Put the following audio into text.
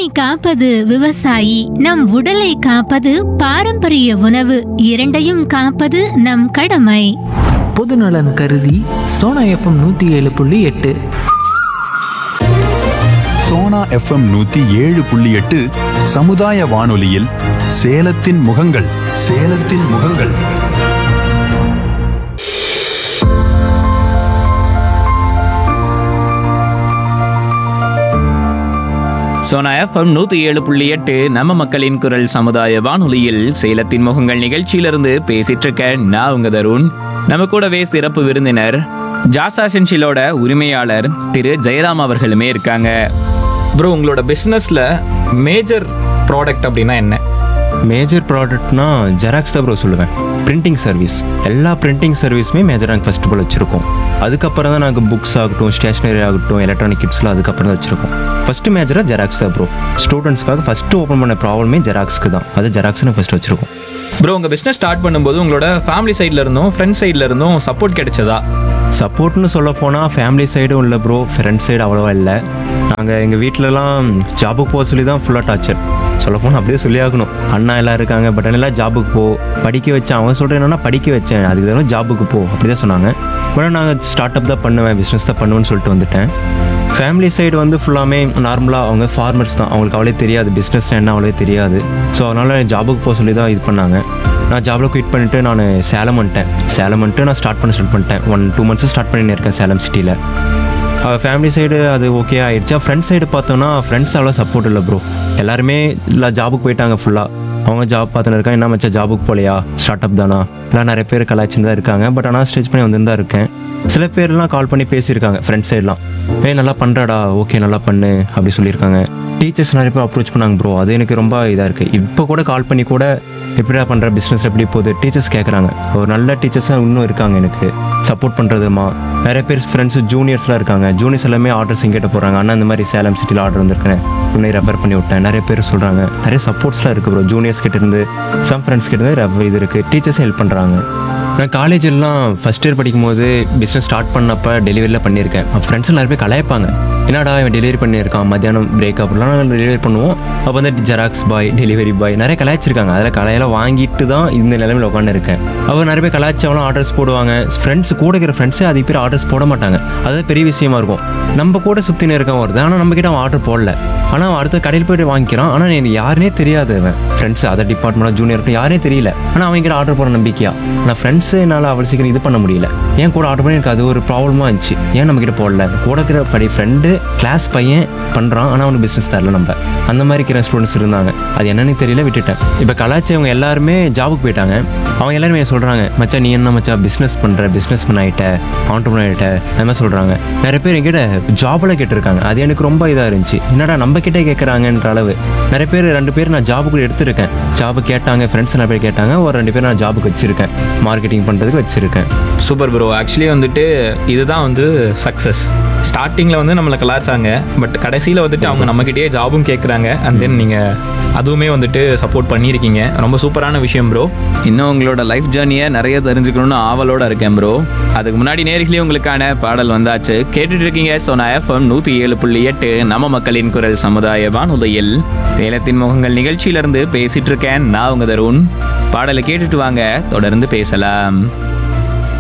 மண்ணை காப்பது விவசாயி நம் உடலை காப்பது பாரம்பரிய உணவு இரண்டையும் காப்பது நம் கடமை பொதுநலன் கருதி சோனா எஃப்எம் நூற்றி ஏழு புள்ளி எட்டு சோனா எஃப்எம் நூத்தி ஏழு புள்ளி எட்டு சமுதாய வானொலியில் சேலத்தின் முகங்கள் சேலத்தின் முகங்கள் சோனா எஃப்எம் நூத்தி ஏழு புள்ளி எட்டு நம்ம மக்களின் குரல் சமுதாய வானொலியில் சேலத்தின் முகங்கள் நிகழ்ச்சியிலிருந்து பேசிட்டு இருக்க நான் உங்க தருண் நம்ம கூடவே சிறப்பு விருந்தினர் ஜாசா சென்ஷிலோட உரிமையாளர் திரு ஜெயராம் அவர்களுமே இருக்காங்க ப்ரோ உங்களோட பிஸ்னஸ்ல மேஜர் ப்ராடக்ட் அப்படின்னா என்ன மேஜர் ப்ராடக்ட்னா ஜெராக்ஸ் தான் ப்ரோ சொல்லுவேன் பிரிண்டிங் சர்வீஸ் எல்லா பிரிண்டிங் சர்வீஸுமே மேஜர் நாங்கள் ஃபஸ்ட் ஆல் வச்சுருக்கோம் அதுக்கப்புறம் தான் நாங்கள் புக்ஸ் ஆகட்டும் ஸ்டேஷ்னரி ஆகட்டும் எலக்ட்ரானிக் கிட்ஸ்லாம் அதுக்கப்புறம் தான் வச்சுருக்கோம் ஃபஸ்ட்டு மேஜராக ஜெராக்ஸ் தான் ப்ரோ ஸ்டூடெண்ட்ஸ்க்காக ஃபஸ்ட்டு ஓப்பன் பண்ண ப்ராப்ளமே ஜெராக்ஸ்க்கு தான் அது ஜெராக்ஸ்னு ஃபஸ்ட்டு வச்சுருக்கோம் ப்ரோ உங்க பிஸ்னஸ் ஸ்டார்ட் பண்ணும்போது உங்களோட ஃபேமிலி சைட்ல இருந்தும் ஃப்ரெண்ட்ஸ் சைட்ல இருந்தும் சப்போர்ட் கிடைச்சதா சப்போர்ட்னு சொல்ல போனால் ஃபேமிலி சைடும் இல்லை ப்ரோ ஃப்ரெண்ட்ஸ் சைடு அவ்வளோவா இல்லை நாங்கள் எங்கள் வீட்டிலலாம் ஜாபுக்கு போக சொல்லி தான் ஃபுல்லாக டார்ச்சர் சொல்ல போனால் அப்படியே சொல்லி ஆகணும் அண்ணா எல்லாம் இருக்காங்க பட் எல்லாம் ஜாபுக்கு போ படிக்க வச்சேன் அவன் சொல்கிறேன் என்னன்னா படிக்க வச்சேன் அதுக்கு தவிர ஜாபுக்கு போ அப்படி தான் சொன்னாங்க பட் நாங்கள் ஸ்டார்ட் அப் தான் பண்ணுவேன் பிஸ்னஸ் தான் பண்ணுவேன்னு சொல்லிட்டு வந்துட்டேன் ஃபேமிலி சைடு வந்து ஃபுல்லாமே நார்மலாக அவங்க ஃபார்மர்ஸ் தான் அவங்களுக்கு அவ்வளோ தெரியாது பிஸ்னஸ் என்ன அவ்வளோ தெரியாது ஸோ அதனால் ஜாபுக்கு போக சொல்லி தான் இது பண்ணாங்க நான் ஜாபில் குயிட் பண்ணிவிட்டு நான் சேலம் வந்துட்டேன் சேலம் வந்துட்டு நான் ஸ்டார்ட் பண்ண ஸ்டார்ட் பண்ணிட்டேன் ஒன் டூ மந்த்ஸ் ஸ்டார்ட் பண்ணி இருக்கேன் சேலம் சிட்டியில் ஃபேமிலி சைடு அது ஓகே ஆயிடுச்சா ஃப்ரெண்ட்ஸ் சைடு பார்த்தோன்னா ஃப்ரெண்ட்ஸ் அவ்வளோ சப்போர்ட் இல்லை ப்ரோ எல்லாருமே இல்லை ஜாபுக்கு போயிட்டாங்க ஃபுல்லாக அவங்க ஜாப் பார்த்துன்னு இருக்காங்க என்ன மச்சா ஜாபுக்கு போகலையா ஸ்டார்ட் அப் தானா இல்லை நிறைய பேர் கலாச்சின்னு தான் இருக்காங்க பட் ஆனால் ஸ்டேஜ் பண்ணி வந்து தான் இருக்கேன் சில பேர்லாம் கால் பண்ணி பேசியிருக்காங்க ஃப்ரெண்ட்ஸ் சைட்லாம் ஏய் நல்லா பண்ணுறடா ஓகே நல்லா பண்ணு அப்படி சொல்லியிருக்காங்க டீச்சர்ஸ் நிறைய பேர் அப்ரோச் பண்ணாங்க ப்ரோ அது எனக்கு ரொம்ப இதாக இருக்குது இப்போ கூட கால் பண்ணி கூட எப்படிடா பண்ணுற பிஸ்னஸ் எப்படி போகுது டீச்சர்ஸ் கேட்குறாங்க ஒரு நல்ல டீச்சர்ஸாக இன்னும் இருக்காங்க எனக்கு சப்போர்ட் பண்ணுறதுமா நிறைய பேர் ஃப்ரெண்ட்ஸ் ஜூனியர்ஸ்லாம் இருக்காங்க ஜூனியர்ஸ் எல்லாமே ஆர்டர்ஸ் எங்கிட்ட போகிறாங்க அண்ணா இந்த மாதிரி சேலம் சிட்டியில் ஆர்டர் வந்திருக்கேன் உன்னை ரெஃபர் பண்ணி விட்டேன் நிறைய பேர் சொல்கிறாங்க நிறைய சப்போர்ட்ஸ்லாம் இருக்குது ப்ரோ ஜூனியர்ஸ் கிட்ட இருந்து சம் ஃப்ரெண்ட்ஸ் கிட்ட இருந்து ரெஃபர் இது இருக்குது டீச்சர்ஸும் ஹெல்ப் பண்ணுறாங்க நான் காலேஜ் எல்லாம் ஃபஸ்ட் இயர் படிக்கும்போது பிஸ்னஸ் ஸ்டார்ட் பண்ணப்போ டெலிவரியில் பண்ணியிருக்கேன் ஃப்ரெண்ட்ஸ் நிறைய பேர் கலாய்ப்பாங்க என்னடா இவன் டெலிவரி பண்ணியிருக்கான் மத்தியானம் பிரேக் அப்லாம் நாங்கள் டெலிவரி பண்ணுவோம் அப்போ வந்து ஜெராக்ஸ் பாய் டெலிவரி பாய் நிறைய கலாய்ச்சிருக்காங்க அதில் கலையெல்லாம் வாங்கிட்டு தான் இந்த நிலைமையில் உட்காந்து இருக்கேன் அவர் நிறைய பேர் கலாய்ச்சவங்களும் ஆர்டர்ஸ் போடுவாங்க ஃப்ரெண்ட்ஸ் கூட இருக்கிற ஃப்ரெண்ட்ஸே அதிக பேர் ஆர்டர்ஸ் போட மாட்டாங்க அது பெரிய விஷயமா இருக்கும் நம்ம கூட சுற்றின இருக்கான் வருது ஆனால் நம்ம கிட்ட அவன் ஆர்டர் போடல ஆனால் அவன் அடுத்த கடையில் போயிட்டு வாங்கிக்கிறான் ஆனால் எனக்கு யாருனே தெரியாது அவன் ஃப்ரெண்ட்ஸ் அதர் டிபார்ட்மெண்ட் ஜூனியர் யாரே தெரியல ஆனால் அவன் கிட்ட ஆர்டர் போட நம்பிக்கையா ஆனால் ஃப்ரெண்ட்ஸு என்னால் அவ்வளோ சீக்கிரம் இது பண்ண முடியல ஏன் கூட ஆர்டர் பண்ணி எனக்கு அது ஒரு ப்ராப்ளமாக இருந்துச்சு ஏன் நம்ம கிட்ட போடல கூட இருக்கிற படி ஃப்ரெண்டு கிளாஸ் பையன் பண்ணுறான் ஆனால் அவனுக்கு பிஸ்னஸ் தரல நம்ம அந்த மாதிரி இருக்கிற ஸ்டூடெண்ட்ஸ் இருந்தாங்க அது என்னன்னு தெரியல விட்டுட்டேன் இப்போ கலாச்சவங்க எல்லாருமே ஜாபுக்கு போயிட்டாங்க அவங்க எல்லாருமே சொல்கிறாங்க மச்சான் நீ என்ன மச்சான் பிஸ்னஸ் பண்ணுற பிஸ்னஸ் பண்ண ஆகிட்ட ஆண்டர்பனர் ஆகிட்ட அந்த மாதிரி சொல்கிறாங்க நிறைய பேர் என்கிட்ட ஜாபில் கேட்டிருக்காங்க அது எனக்கு ரொம்ப இதாக இருந்துச்சு என்னடா நம்ம கிட்டே கேட்குறாங்கன்ற அளவு நிறைய பேர் ரெண்டு பேர் நான் ஜாபுக்கு எடுத்திருக்கேன் ஜாபு கேட்டாங்க ஃப்ரெண்ட்ஸ் நிறைய பேர் கேட்டாங்க ஒரு ரெண்டு பேர் நான் ஜாபுக்கு வச்சிருக்கேன் மார்க்கெட்டிங் பண்ணுறதுக்கு வச்சிருக்கேன் சூப்பர் ப்ரோ ஆக்சுவலி வந்துட்டு இதுதான் வந்து சக்ஸஸ் ஸ்டார்டிங்கில் வந்து நம்மளை கலாச்சாங்க பட் கடைசியில் வந்துட்டு அவங்க நம்மக்கிட்டே ஜாபும் கேட்குறாங்க அண்ட் தென் நீங்கள் அதுவுமே வந்துட்டு சப்போர்ட் பண்ணியிருக்கீங்க ரொம்ப சூப்பரான விஷயம் ப்ரோ இன்னும் உங்களோட லைஃப் ஜேர்னியை நிறைய தெரிஞ்சுக்கணும்னு ஆவலோட இருக்கேன் ப்ரோ அதுக்கு முன்னாடி நேர்களே உங்களுக்கான பாடல் வந்தாச்சு கேட்டுட்டு இருக்கீங்க சோனா எஃப்எம் நூற்றி ஏழு புள்ளி எட்டு நம்ம மக்களின் குரல் சமுதாய வானொலியில் சேலத்தின் முகங்கள் நிகழ்ச்சியிலிருந்து பேசிட்டு இருக்கேன் நான் உங்க தருண் பாடலை கேட்டுட்டு வாங்க தொடர்ந்து பேசலாம்